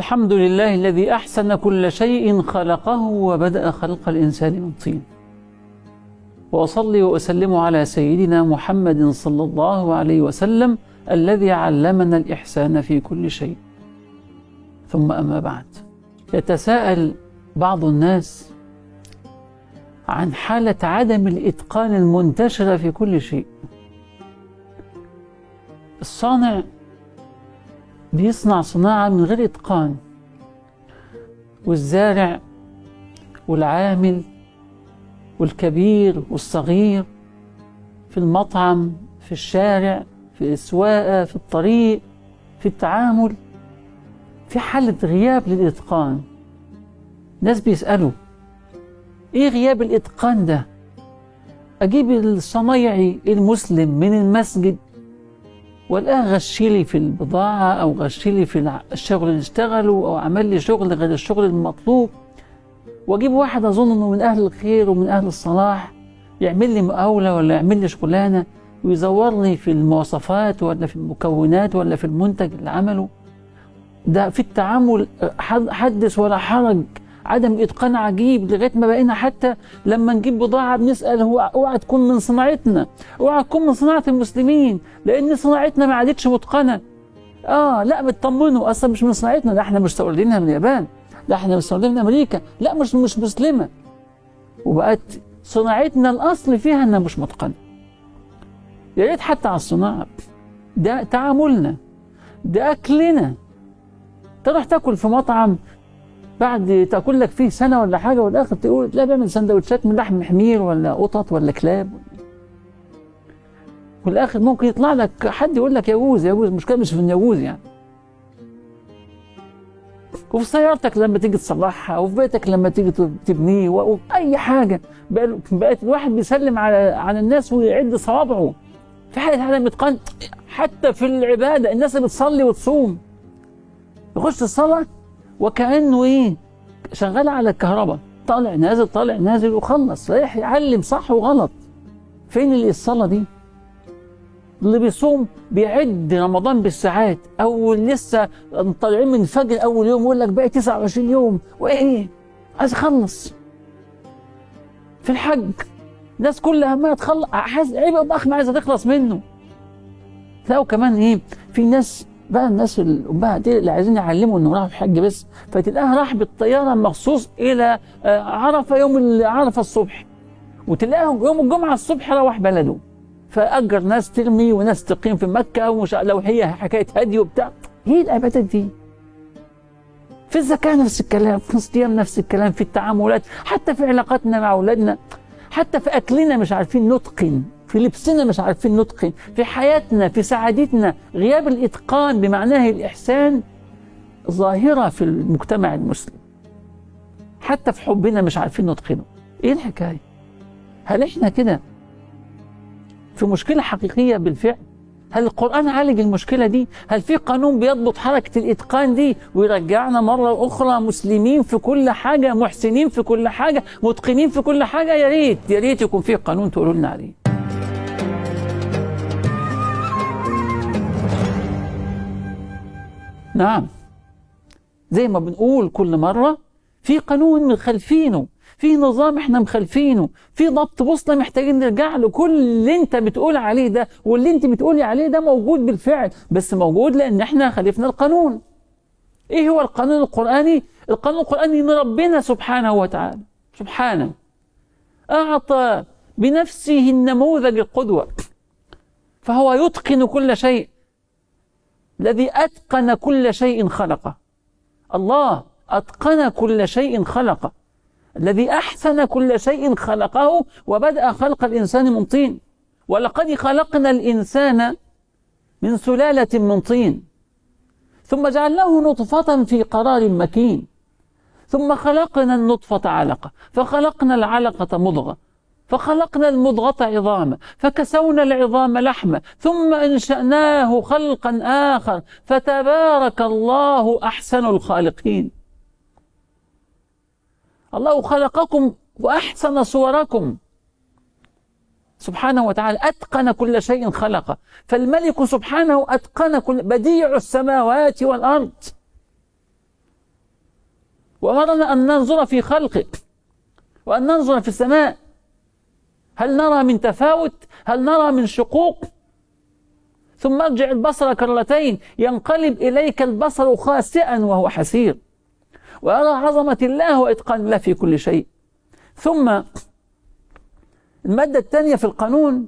الحمد لله الذي أحسن كل شيء خلقه وبدأ خلق الإنسان من طين وأصلي وأسلم على سيدنا محمد صلى الله عليه وسلم الذي علمنا الإحسان في كل شيء ثم أما بعد يتساءل بعض الناس عن حالة عدم الإتقان المنتشرة في كل شيء الصانع بيصنع صناعة من غير إتقان والزارع والعامل والكبير والصغير في المطعم في الشارع في السواقة في الطريق في التعامل في حالة غياب للإتقان ناس بيسألوا إيه غياب الإتقان ده أجيب الصنايعي المسلم من المسجد والآن غشلي في البضاعة أو غشلي في الشغل اللي اشتغله أو عمل لي شغل غير الشغل المطلوب وأجيب واحد أظن إنه من أهل الخير ومن أهل الصلاح يعمل لي مقاولة ولا يعمل لي شغلانة ويزورني في المواصفات ولا في المكونات ولا في المنتج اللي عمله ده في التعامل حدث ولا حرج عدم اتقان عجيب لغايه ما بقينا حتى لما نجيب بضاعه بنسال هو اوعى تكون من صناعتنا اوعى تكون من صناعه المسلمين لان صناعتنا ما عادتش متقنه اه لا بتطمنوا اصلا مش من صناعتنا ده احنا مستوردينها من اليابان ده احنا مستوردينها من امريكا لا مش مش مسلمه وبقت صناعتنا الاصل فيها انها مش متقنه يا ريت حتى على الصناعه ده تعاملنا ده اكلنا تروح تاكل في مطعم بعد تاكل لك فيه سنه ولا حاجه والاخر تقول لا بيعمل سندوتشات من لحم حمير ولا قطط ولا كلاب والاخر ممكن يطلع لك حد يقول لك يجوز يجوز المشكله مش في اليجوز يعني وفي سيارتك لما تيجي تصلحها وفي بيتك لما تيجي تبنيه وفي اي حاجه بقت الواحد بيسلم على على الناس ويعد صوابعه في حاله عدم اتقان حتى في العباده الناس اللي بتصلي وتصوم يخش الصلاه وكانه ايه شغال على الكهرباء طالع نازل طالع نازل وخلص رايح يعلم صح وغلط فين اللي الصلاه دي اللي بيصوم بيعد رمضان بالساعات او لسه طالعين من الفجر اول يوم يقول لك باقي 29 يوم وايه عايز اخلص في الحج الناس كلها ما تخلص عايز عيب ضخم عايزه تخلص منه تلاقوا كمان ايه في ناس بقى الناس الأمهة دي اللي عايزين يعلموا انه راح الحج بس فتلاقيها راح بالطياره مخصوص الى عرفه يوم عرفه الصبح وتلاقيهم يوم الجمعه الصبح روح بلده فاجر ناس ترمي وناس تقيم في مكه ومش لو هي حكايه هدي وبتاع ايه العبادات دي؟ في الزكاه نفس الكلام في الصيام نفس الكلام في التعاملات حتى في علاقاتنا مع اولادنا حتى في اكلنا مش عارفين نتقن في لبسنا مش عارفين نتقن في حياتنا في سعادتنا غياب الإتقان بمعناه الإحسان ظاهرة في المجتمع المسلم حتى في حبنا مش عارفين نتقنه إيه الحكاية هل إحنا كده في مشكلة حقيقية بالفعل هل القرآن عالج المشكلة دي؟ هل في قانون بيضبط حركة الإتقان دي ويرجعنا مرة أخرى مسلمين في كل حاجة محسنين في كل حاجة متقنين في كل حاجة يا ريت يا ريت يكون في قانون تقولوا لنا عليه نعم زي ما بنقول كل مرة في قانون مخالفينه في نظام احنا مخالفينه في ضبط بوصلة محتاجين نرجع له كل اللي انت بتقول عليه ده واللي انت بتقولي عليه ده موجود بالفعل بس موجود لان احنا خالفنا القانون ايه هو القانون القرآني القانون القرآني ان ربنا سبحانه وتعالى سبحانه اعطى بنفسه النموذج القدوة فهو يتقن كل شيء الذي أتقن كل شيء خلقه الله أتقن كل شيء خلقه الذي أحسن كل شيء خلقه وبدأ خلق الإنسان من طين ولقد خلقنا الإنسان من سلالة من طين ثم جعلناه نطفة في قرار مكين ثم خلقنا النطفة علقة فخلقنا العلقة مضغة فخلقنا المضغة عظاما فكسونا العظام لحما ثم انشأناه خلقا آخر فتبارك الله أحسن الخالقين الله خلقكم وأحسن صوركم سبحانه وتعالى أتقن كل شيء خلقه فالملك سبحانه أتقن كل بديع السماوات والأرض وأمرنا أن ننظر في خلقه وأن ننظر في السماء هل نرى من تفاوت هل نرى من شقوق ثم ارجع البصر كرتين ينقلب إليك البصر خاسئا وهو حسير وأرى عظمة الله وإتقان الله في كل شيء ثم المادة الثانية في القانون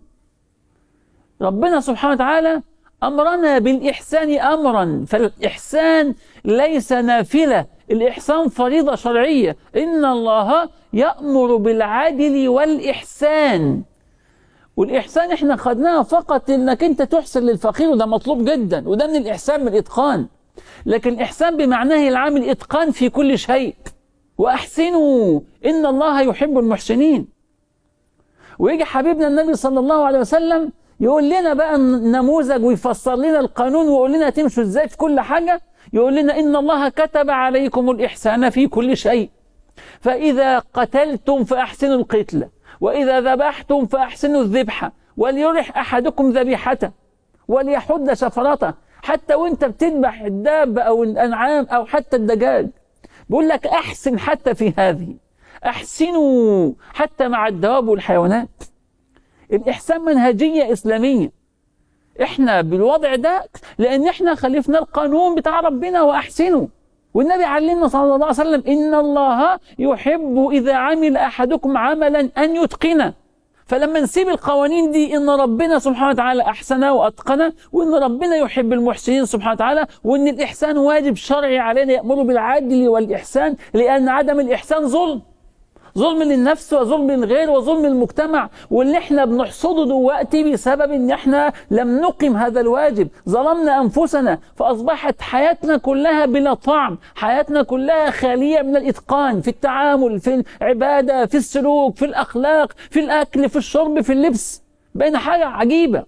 ربنا سبحانه وتعالى أمرنا بالإحسان أمرا فالإحسان ليس نافلة الإحسان فريضة شرعية إن الله يأمر بالعدل والإحسان والإحسان إحنا خدناها فقط إنك أنت تحسن للفقير وده مطلوب جدا وده من الإحسان من الإتقان لكن الإحسان بمعناه العام الإتقان في كل شيء وأحسنوا إن الله يحب المحسنين ويجي حبيبنا النبي صلى الله عليه وسلم يقول لنا بقى نموذج ويفسر لنا القانون ويقول لنا تمشوا ازاي في كل حاجة يقول لنا إن الله كتب عليكم الإحسان في كل شيء فإذا قتلتم فأحسنوا القتلة وإذا ذبحتم فأحسنوا الذبحة وليرح أحدكم ذبيحته وليحد شفرته حتى وانت بتذبح الدابة أو الأنعام أو حتى الدجاج بيقول لك أحسن حتى في هذه أحسنوا حتى مع الدواب والحيوانات الإحسان منهجية إسلامية إحنا بالوضع ده لأن إحنا خلفنا القانون بتاع ربنا وأحسنوا والنبي علمنا صلى الله عليه وسلم إن الله يحب إذا عمل أحدكم عملا أن يتقنه فلما نسيب القوانين دي ان ربنا سبحانه وتعالى احسن واتقن وان ربنا يحب المحسنين سبحانه وتعالى وان الاحسان واجب شرعي علينا يامر بالعدل والاحسان لان عدم الاحسان ظلم ظلم للنفس وظلم للغير وظلم للمجتمع واللي احنا بنحصده دلوقتي بسبب ان احنا لم نقم هذا الواجب ظلمنا انفسنا فاصبحت حياتنا كلها بلا طعم حياتنا كلها خاليه من الاتقان في التعامل في العباده في السلوك في الاخلاق في الاكل في الشرب في اللبس بين حاجه عجيبه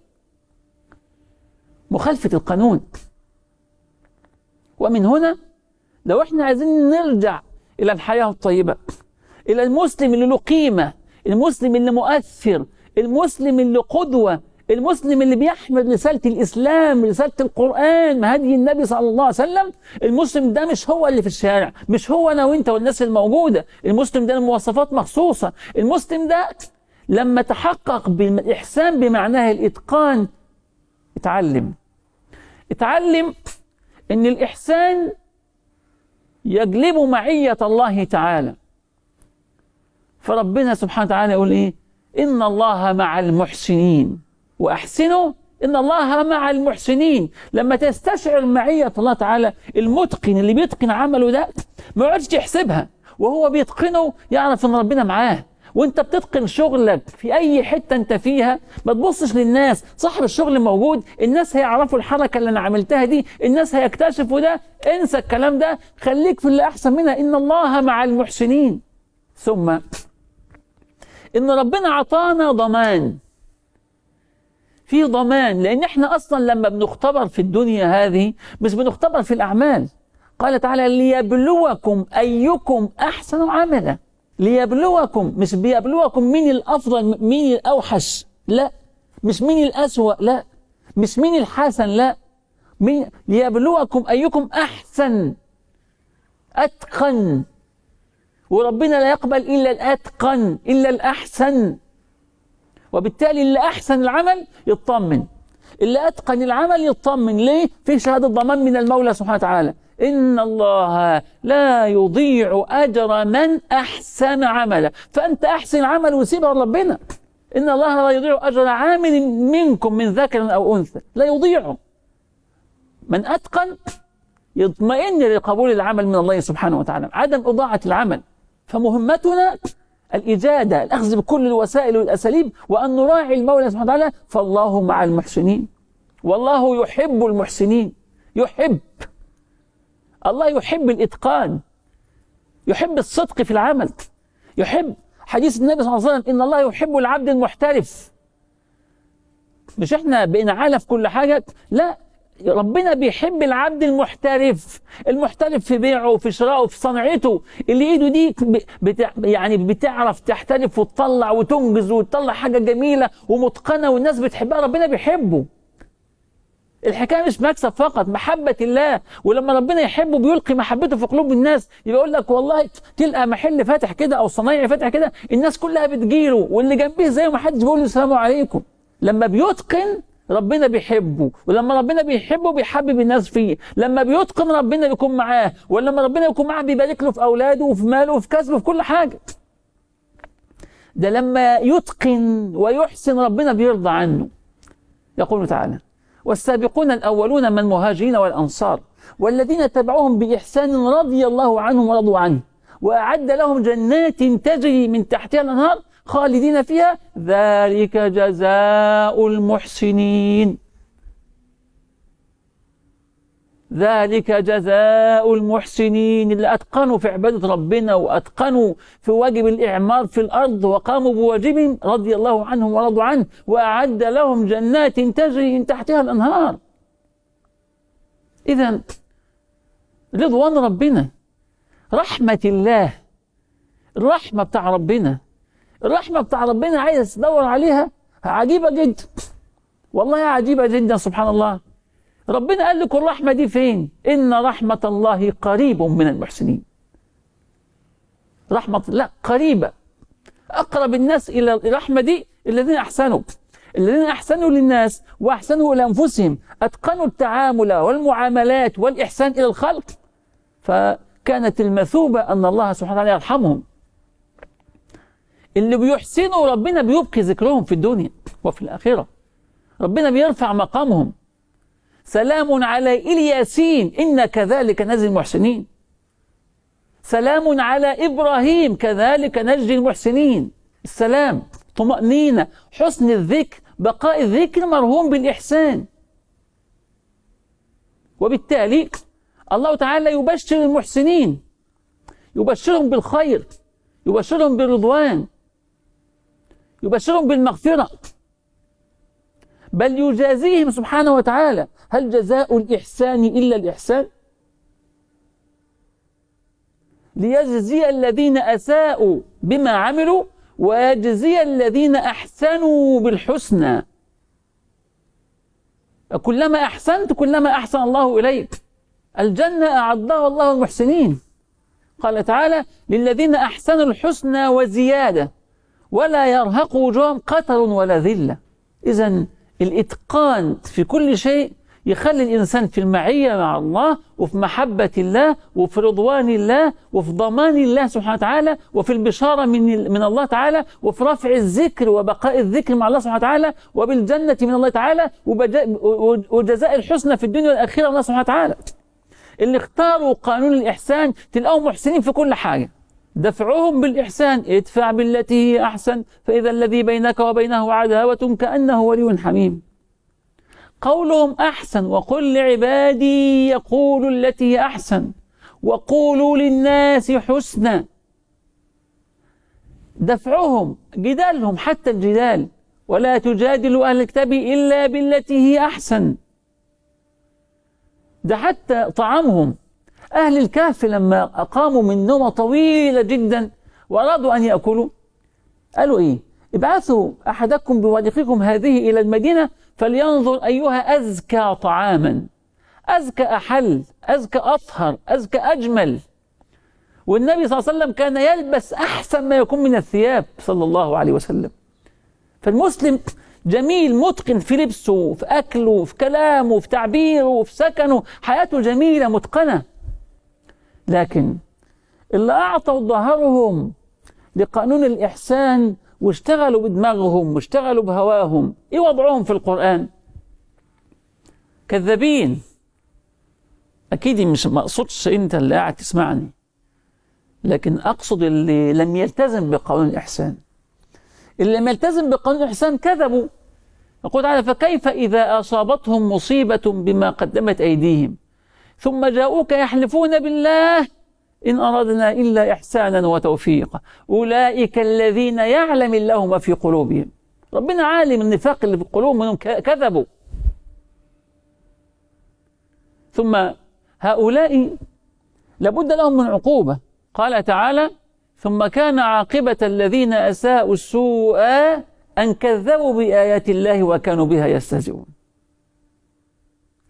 مخالفه القانون ومن هنا لو احنا عايزين نرجع الى الحياه الطيبه إلى المسلم اللي له قيمة المسلم اللي مؤثر المسلم اللي قدوة المسلم اللي بيحمل رسالة الإسلام رسالة القرآن هدي النبي صلى الله عليه وسلم المسلم ده مش هو اللي في الشارع مش هو أنا وإنت والناس الموجودة المسلم ده مواصفات مخصوصة المسلم ده لما تحقق بالإحسان بمعناه الإتقان اتعلم اتعلم إن الإحسان يجلب معية الله تعالى فربنا سبحانه وتعالى يقول ايه ان الله مع المحسنين واحسنوا ان الله مع المحسنين لما تستشعر معيه الله تعالى المتقن اللي بيتقن عمله ده ما يقعدش يحسبها وهو بيتقنه يعرف ان ربنا معاه وانت بتتقن شغلك في اي حته انت فيها ما تبصش للناس صاحب الشغل موجود الناس هيعرفوا الحركه اللي انا عملتها دي الناس هيكتشفوا ده انسى الكلام ده خليك في اللي احسن منها ان الله مع المحسنين ثم ان ربنا عطانا ضمان في ضمان لان احنا اصلا لما بنختبر في الدنيا هذه مش بنختبر في الاعمال قال تعالى ليبلوكم ايكم احسن عملا ليبلوكم مش بيبلوكم مين الافضل مين الاوحش لا مش مين الاسوا لا مش مين الحسن لا مين ليبلوكم ايكم احسن اتقن وربنا لا يقبل إلا الأتقن إلا الأحسن وبالتالي اللي أحسن العمل يطمن اللي أتقن العمل يطمن ليه؟ في شهادة ضمان من المولى سبحانه وتعالى إن الله لا يضيع أجر من أحسن عملا فأنت أحسن عمل وسيبها لربنا إن الله لا يضيع أجر عامل منكم من ذكر أو أنثى لا يضيعه من أتقن يطمئن لقبول العمل من الله سبحانه وتعالى عدم إضاعة العمل فمهمتنا الإجادة الأخذ بكل الوسائل والأساليب وأن نراعي المولى سبحانه وتعالى فالله مع المحسنين والله يحب المحسنين يحب الله يحب الإتقان يحب الصدق في العمل يحب حديث النبي صلى الله عليه وسلم إن الله يحب العبد المحترف مش احنا بقينا عالة في كل حاجة لا ربنا بيحب العبد المحترف المحترف في بيعه في شرائه في صنعته اللي ايده دي بتع يعني بتعرف تحترف وتطلع وتنجز وتطلع حاجه جميله ومتقنه والناس بتحبها ربنا بيحبه الحكايه مش مكسب فقط محبه الله ولما ربنا يحبه بيلقي محبته في قلوب الناس يبقى يقول لك والله تلقى محل فاتح كده او صنايعي فاتح كده الناس كلها بتجيله واللي جنبيه زيه ما حدش بيقول له السلام عليكم لما بيتقن ربنا بيحبه ولما ربنا بيحبه بيحبب الناس فيه لما بيتقن ربنا بيكون معاه ولما ربنا يكون معاه بيبارك له في اولاده وفي ماله وفي كسبه في كل حاجه ده لما يتقن ويحسن ربنا بيرضى عنه يقول تعالى والسابقون الأولون من المهاجرين والأنصار والذين تبعوهم بإحسان رضي الله عنهم ورضوا عنه وأعد لهم جنات تجري من تحتها الأنهار خالدين فيها ذلك جزاء المحسنين ذلك جزاء المحسنين اللي أتقنوا في عبادة ربنا وأتقنوا في واجب الإعمار في الأرض وقاموا بواجبهم رضي الله عنهم ورضوا عنه وأعد لهم جنات تجري من تحتها الأنهار إذا رضوان ربنا رحمة الله الرحمة بتاع ربنا الرحمة بتاع ربنا عايز تدور عليها عجيبة جدا والله عجيبة جدا سبحان الله ربنا قال لكم الرحمة دي فين إن رحمة الله قريب من المحسنين رحمة لا قريبة أقرب الناس إلى الرحمة دي الذين أحسنوا الذين أحسنوا للناس وأحسنوا إلى أنفسهم أتقنوا التعامل والمعاملات والإحسان إلى الخلق فكانت المثوبة أن الله سبحانه وتعالى يرحمهم اللي بيحسنوا ربنا بيبقي ذكرهم في الدنيا وفي الآخرة ربنا بيرفع مقامهم سلام على الياسين إن كذلك نجزي المحسنين سلام على إبراهيم كذلك نجزي المحسنين السلام طمأنينة حسن الذكر بقاء الذكر مرهون بالإحسان وبالتالي الله تعالى يبشر المحسنين يبشرهم بالخير يبشرهم بالرضوان يبشرهم بالمغفرة بل يجازيهم سبحانه وتعالى هل جزاء الإحسان إلا الإحسان ليجزي الذين أساءوا بما عملوا ويجزي الذين أحسنوا بالحسنى كلما أحسنت كلما أحسن الله إليك الجنة أعدها الله المحسنين قال تعالى للذين أحسنوا الحسنى وزيادة ولا يرهق وجوههم قتر ولا ذلة إذا الإتقان في كل شيء يخلي الإنسان في المعية مع الله وفي محبة الله وفي رضوان الله وفي ضمان الله سبحانه وتعالى وفي البشارة من من الله تعالى وفي رفع الذكر وبقاء الذكر مع الله سبحانه وتعالى وبالجنة من الله تعالى وجزاء الحسنى في الدنيا والآخرة من الله سبحانه وتعالى اللي اختاروا قانون الإحسان تلاقوهم محسنين في كل حاجة دفعهم بالإحسان ادفع بالتي هي أحسن فإذا الذي بينك وبينه عداوة كأنه ولي حميم قولهم أحسن وقل لعبادي يقولوا التي هي أحسن وقولوا للناس حسنا دفعهم جدالهم حتى الجدال ولا تجادلوا أهل الكتاب إلا بالتي هي أحسن ده حتى طعامهم أهل الكهف لما أقاموا من نومة طويلة جدا وأرادوا أن يأكلوا قالوا إيه ابعثوا أحدكم بورقكم هذه إلى المدينة فلينظر أيها أزكى طعاما أزكى أحل أزكى أطهر أزكى أجمل والنبي صلى الله عليه وسلم كان يلبس أحسن ما يكون من الثياب صلى الله عليه وسلم فالمسلم جميل متقن في لبسه في أكله في كلامه في تعبيره في سكنه حياته جميلة متقنة لكن اللي أعطوا ظهرهم لقانون الإحسان واشتغلوا بدماغهم واشتغلوا بهواهم ايه وضعهم في القرآن كذابين اكيد مش ما اقصدش انت اللي قاعد تسمعني لكن اقصد اللي لم يلتزم بقانون الاحسان اللي لم يلتزم بقانون الاحسان كذبوا يقول تعالى فكيف اذا اصابتهم مصيبه بما قدمت ايديهم ثم جاءوك يحلفون بالله إن أردنا إلا إحسانا وتوفيقا أولئك الذين يعلم الله ما في قلوبهم ربنا عالم النفاق اللي في قلوبهم منهم كذبوا ثم هؤلاء لابد لهم من عقوبة قال تعالى ثم كان عاقبة الذين أساءوا السوء أن كذبوا بآيات الله وكانوا بها يستهزئون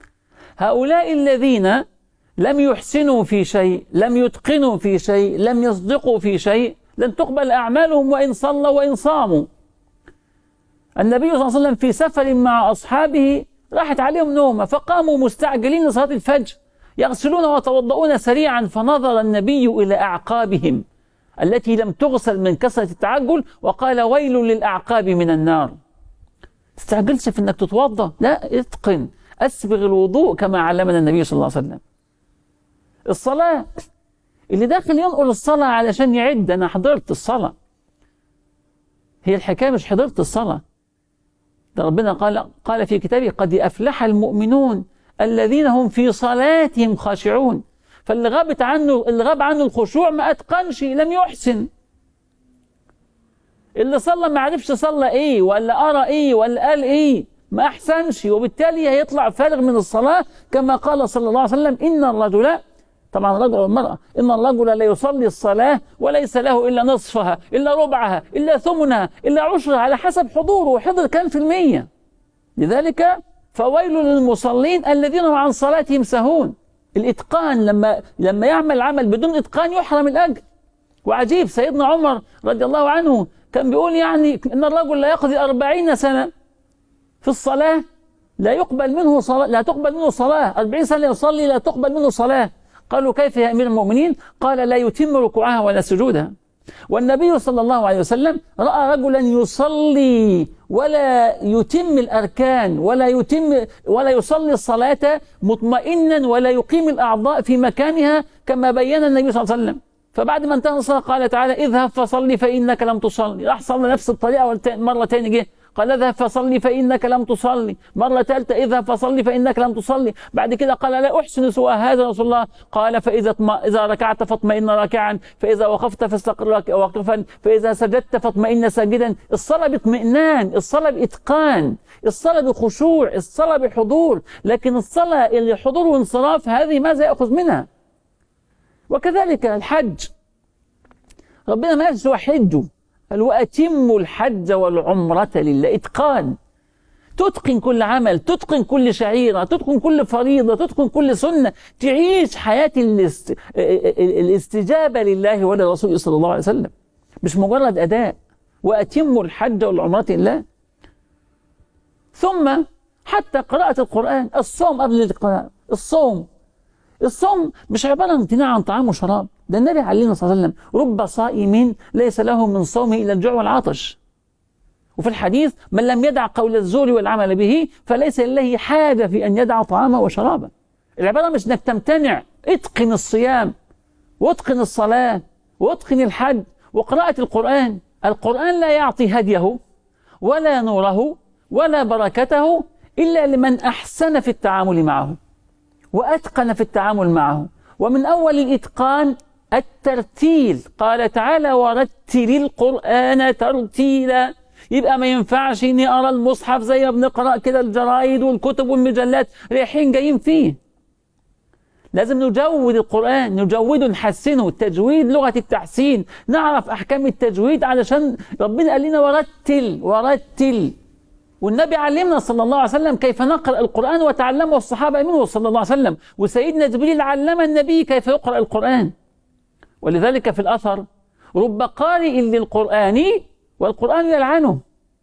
هؤلاء الذين لم يحسنوا في شيء لم يتقنوا في شيء لم يصدقوا في شيء لن تقبل أعمالهم وإن صلوا وإن صاموا النبي صلى الله عليه وسلم في سفر مع أصحابه راحت عليهم نومة فقاموا مستعجلين لصلاة الفجر يغسلون ويتوضؤون سريعا فنظر النبي إلى أعقابهم التي لم تغسل من كثرة التعجل وقال ويل للأعقاب من النار تستعجلش في أنك تتوضأ لا اتقن أسبغ الوضوء كما علمنا النبي صلى الله عليه وسلم الصلاة اللي داخل ينقل الصلاة علشان يعد أنا حضرت الصلاة هي الحكاية مش حضرت الصلاة ده ربنا قال قال في كتابه قد أفلح المؤمنون الذين هم في صلاتهم خاشعون فاللي غابت عنه اللي غاب عنه الخشوع ما اتقنش لم يحسن اللي صلى ما عرفش صلى ايه ولا قرا ايه ولا قال ايه ما احسنش وبالتالي هيطلع فارغ من الصلاه كما قال صلى الله عليه وسلم ان الرجل طبعا الرجل والمراه ان الرجل لا يصلي الصلاه وليس له الا نصفها الا ربعها الا ثمنها الا عشرها على حسب حضوره وحضر كم في الميه لذلك فويل للمصلين الذين هم عن صلاتهم سهون الاتقان لما لما يعمل عمل بدون اتقان يحرم الاجر وعجيب سيدنا عمر رضي الله عنه كان بيقول يعني ان الرجل لا يقضي أربعين سنه في الصلاه لا يقبل منه صلاة لا تقبل منه صلاة أربعين سنة يصلي لا تقبل منه صلاة قالوا كيف يا أمير المؤمنين قال لا يتم ركوعها ولا سجودها والنبي صلى الله عليه وسلم رأى رجلا يصلي ولا يتم الأركان ولا يتم ولا يصلي الصلاة مطمئنا ولا يقيم الأعضاء في مكانها كما بين النبي صلى الله عليه وسلم فبعد ما انتهى الصلاة قال تعالى اذهب فصلي فإنك لم تصلي راح صلى نفس الطريقة مرة تاني جه قال اذهب فصلي فإنك لم تصلي مرة ثالثة اذهب فصلي فإنك لم تصلي بعد كده قال لا أحسن سوى هذا رسول الله قال فإذا إذا ركعت فاطمئن راكعا فإذا وقفت فاستقر واقفا فإذا سجدت فاطمئن ساجدا الصلاة باطمئنان الصلاة بإتقان الصلاة بخشوع الصلاة بحضور لكن الصلاة اللي حضور وانصراف هذه ماذا يأخذ منها وكذلك الحج ربنا ما قالش حجوا قال وأتموا الحج والعمرة لله إتقان تتقن كل عمل تتقن كل شعيرة تتقن كل فريضة تتقن كل سنة تعيش حياة الاست... الاستجابة لله ولرسوله صلى الله عليه وسلم مش مجرد أداء وأتموا الحج والعمرة لله ثم حتى قراءة القرآن الصوم قبل القراءة الصوم الصوم مش عبارة عن امتناع عن طعام وشراب ده النبي علينا صلى الله عليه وسلم رب صائم ليس له من صومه إلا الجوع والعطش وفي الحديث من لم يدع قول الزور والعمل به فليس لله حاجة في أن يدع طعامه وشرابه العبارة مش أنك تمتنع اتقن الصيام واتقن الصلاة واتقن الحج وقراءة القرآن القرآن لا يعطي هديه ولا نوره ولا بركته إلا لمن أحسن في التعامل معه وأتقن في التعامل معه ومن أول الإتقان الترتيل قال تعالى ورتل القرآن ترتيلا يبقى ما ينفعش اني ارى المصحف زي ما بنقرا كده الجرايد والكتب والمجلات رايحين جايين فيه لازم نجود القرآن نجوده نحسنه التجويد لغة التحسين نعرف أحكام التجويد علشان ربنا قال لنا ورتل ورتل والنبي علمنا صلى الله عليه وسلم كيف نقرأ القرآن وتعلمه الصحابة منه صلى الله عليه وسلم وسيدنا جبريل علم النبي كيف يقرأ القرآن ولذلك في الأثر رب قارئ للقرآن والقرآن يلعنه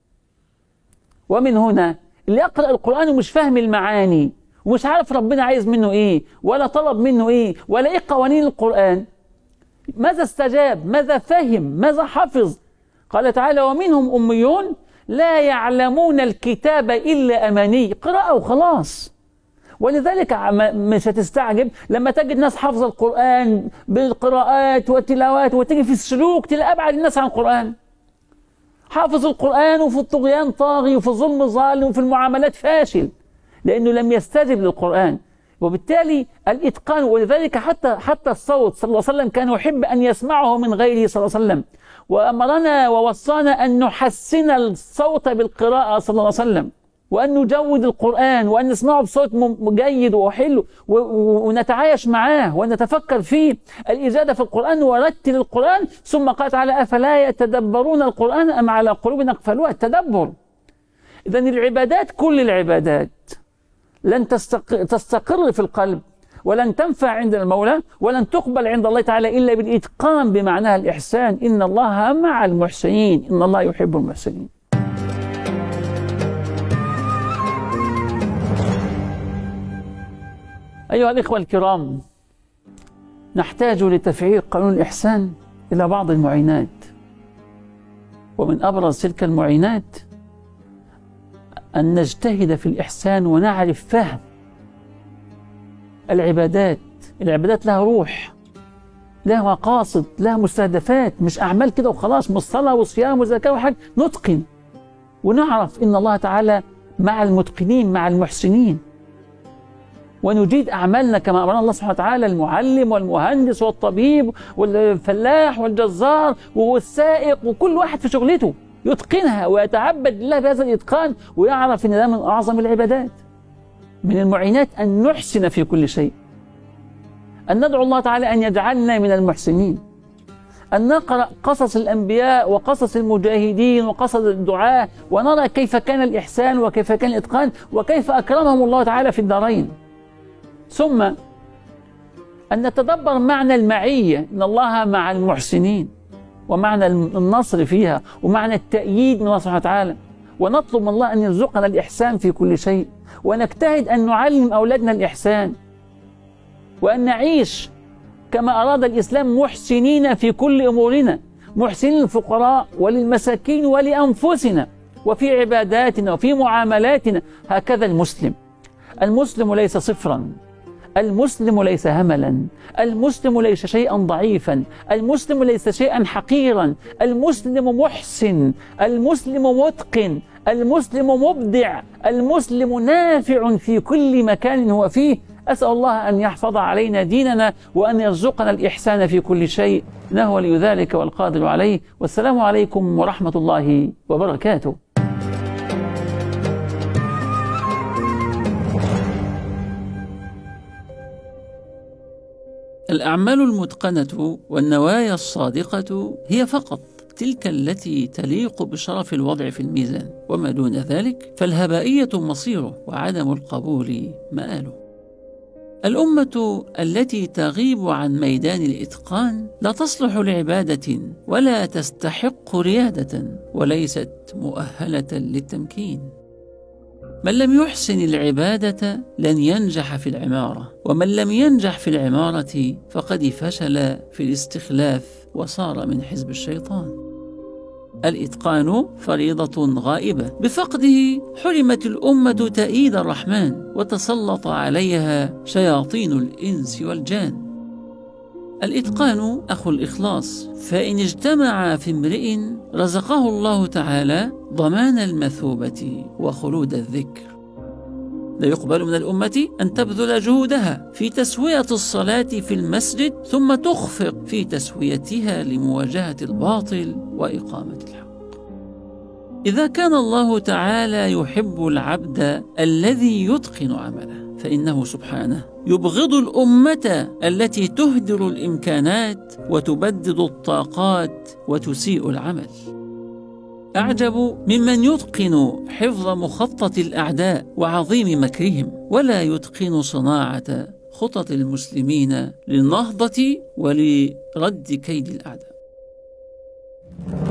ومن هنا اللي يقرأ القرآن ومش فاهم المعاني ومش عارف ربنا عايز منه ايه ولا طلب منه ايه ولا ايه قوانين القرآن ماذا استجاب ماذا فهم ماذا حفظ قال تعالى ومنهم أميون لا يعلمون الكتاب إلا أماني قراءة وخلاص ولذلك مش هتستعجب لما تجد ناس حافظة القرآن بالقراءات والتلاوات وتيجي في السلوك تلاقي أبعد الناس عن القرآن حافظ القرآن وفي الطغيان طاغي وفي الظلم ظالم وفي المعاملات فاشل لأنه لم يستجب للقرآن وبالتالي الإتقان ولذلك حتى حتى الصوت صلى الله عليه وسلم كان يحب أن يسمعه من غيره صلى الله عليه وسلم وأمرنا ووصانا أن نحسن الصوت بالقراءة صلى الله عليه وسلم وأن نجود القرآن وأن نسمعه بصوت جيد وحلو ونتعايش معاه ونتفكر فيه الإجادة في القرآن ورتل القرآن ثم قال تعالى أفلا يتدبرون القرآن أم على قلوب أقفلوها التدبر إذا العبادات كل العبادات لن تستقر, تستقر في القلب ولن تنفع عند المولى ولن تقبل عند الله تعالى إلا بالإتقان بمعناها الإحسان إن الله مع المحسنين إن الله يحب المحسنين أيها الإخوة الكرام نحتاج لتفعيل قانون الإحسان إلى بعض المعينات ومن أبرز تلك المعينات أن نجتهد في الإحسان ونعرف فهم العبادات العبادات لها روح لها مقاصد لها مستهدفات مش أعمال كده وخلاص مش صلاة وصيام وزكاة وحج نتقن ونعرف إن الله تعالى مع المتقنين مع المحسنين ونجيد أعمالنا كما أمرنا الله سبحانه وتعالى المعلم والمهندس والطبيب والفلاح والجزار والسائق وكل واحد في شغلته يتقنها ويتعبد لله بهذا الإتقان ويعرف أن ده من أعظم العبادات من المعينات أن نحسن في كل شيء أن ندعو الله تعالى أن يجعلنا من المحسنين أن نقرأ قصص الأنبياء وقصص المجاهدين وقصص الدعاة ونرى كيف كان الإحسان وكيف كان الإتقان وكيف أكرمهم الله تعالى في الدارين ثم أن نتدبر معنى المعية إن الله مع المحسنين ومعنى النصر فيها ومعنى التأييد من الله سبحانه وتعالى ونطلب من الله أن يرزقنا الإحسان في كل شيء ونجتهد أن نعلم أولادنا الإحسان وأن نعيش كما أراد الإسلام محسنين في كل أمورنا محسنين للفقراء وللمساكين ولأنفسنا وفي عباداتنا وفي معاملاتنا هكذا المسلم المسلم ليس صفرا المسلم ليس هملا المسلم ليس شيئا ضعيفا المسلم ليس شيئا حقيرا المسلم محسن المسلم متقن المسلم مبدع المسلم نافع في كل مكان هو فيه أسأل الله أن يحفظ علينا ديننا وأن يرزقنا الإحسان في كل شيء إنه ولي ذلك والقادر عليه والسلام عليكم ورحمة الله وبركاته الأعمال المتقنة والنوايا الصادقة هي فقط تلك التي تليق بشرف الوضع في الميزان وما دون ذلك فالهبائية مصيره وعدم القبول مآله الأمة التي تغيب عن ميدان الإتقان لا تصلح لعبادة ولا تستحق ريادة وليست مؤهلة للتمكين من لم يحسن العبادة لن ينجح في العمارة ومن لم ينجح في العمارة فقد فشل في الاستخلاف وصار من حزب الشيطان الإتقان فريضة غائبة بفقده حرمت الأمة تأييد الرحمن وتسلط عليها شياطين الإنس والجان الإتقان أخو الإخلاص فإن اجتمع في امرئ رزقه الله تعالى ضمان المثوبة وخلود الذكر لا يقبل من الأمة أن تبذل جهودها في تسوية الصلاة في المسجد ثم تخفق في تسويتها لمواجهة الباطل وإقامة الحق إذا كان الله تعالى يحب العبد الذي يتقن عمله فإنه سبحانه يبغض الأمة التي تهدر الإمكانات وتبدد الطاقات وتسيء العمل أعجب ممن يتقن حفظ مخطط الأعداء وعظيم مكرهم ولا يتقن صناعة خطط المسلمين للنهضة ولرد كيد الأعداء